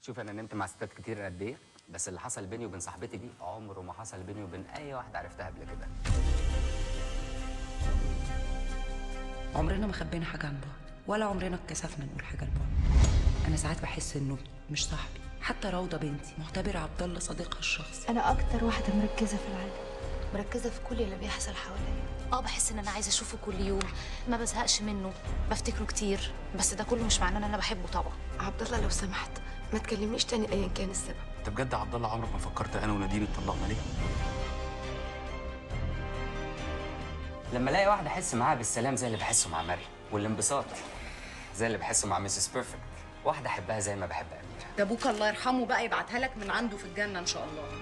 شوف انا نمت مع ستات كتير قد ايه بس اللي حصل بيني وبين صاحبتي دي عمره ما حصل بيني وبين اي واحده عرفتها قبل كده عمرنا ما خبينا حاجة عن بعض ولا عمرنا اتكسفنا نقول حاجة لبعض أنا ساعات بحس إنه مش صاحبي حتى روضة بنتي معتبرة عبد الله صديقها الشخصي انا اكتر واحده مركزه في العالم مركزه في كل اللي بيحصل حواليا اه بحس ان انا عايزه اشوفه كل يوم ما بزهقش منه بفتكره كتير بس ده كله مش معناه ان انا بحبه طبعا عبد الله لو سمحت ما تكلمنيش تاني ايا كان السبب انت بجد يا عبد الله عمرك ما فكرت انا ونادين اتطلقنا ليه؟ لما الاقي واحده احس معاها بالسلام زي اللي بحسه مع مريم والانبساط زي اللي بحسه مع ميسيس بيرفكت واحده احبها زي ما بحب اميره ده أبوك الله يرحمه بقى يبعتها لك من عنده في الجنة إن شاء الله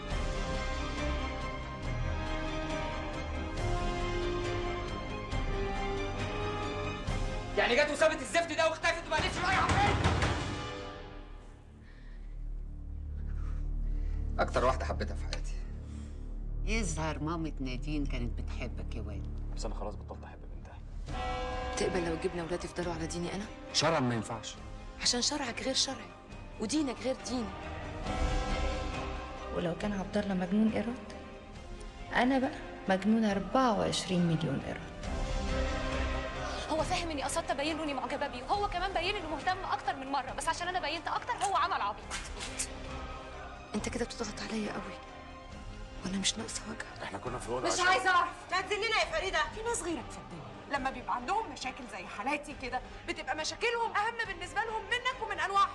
يعني جت وسابت الزفت ده واختفت وما قالتش رايحه فين اكتر واحده حبيتها في حياتي يظهر مامة نادين كانت بتحبك يا واد بس انا خلاص بطلت احب بنتها تقبل لو جبنا ولاد يفضلوا على ديني انا شرعا ما ينفعش عشان شرعك غير شرعي ودينك غير ديني ولو كان عبد الله مجنون قرد انا بقى مجنونه 24 مليون قرد هو فاهم اني قصدت ابين له اني معجبه بيه وهو كمان باين انه مهتم اكتر من مره بس عشان انا بينت اكتر هو عمل عبيط انت كده بتضغط عليا قوي وانا مش ناقصه وجع احنا كنا في الوضع مش عايزه اعرف ما تنزل لنا يا فريده في ناس غيرك في الدنيا لما بيبقى عندهم مشاكل زي حالاتي كده بتبقى مشاكلهم اهم بالنسبه لهم منك ومن انواع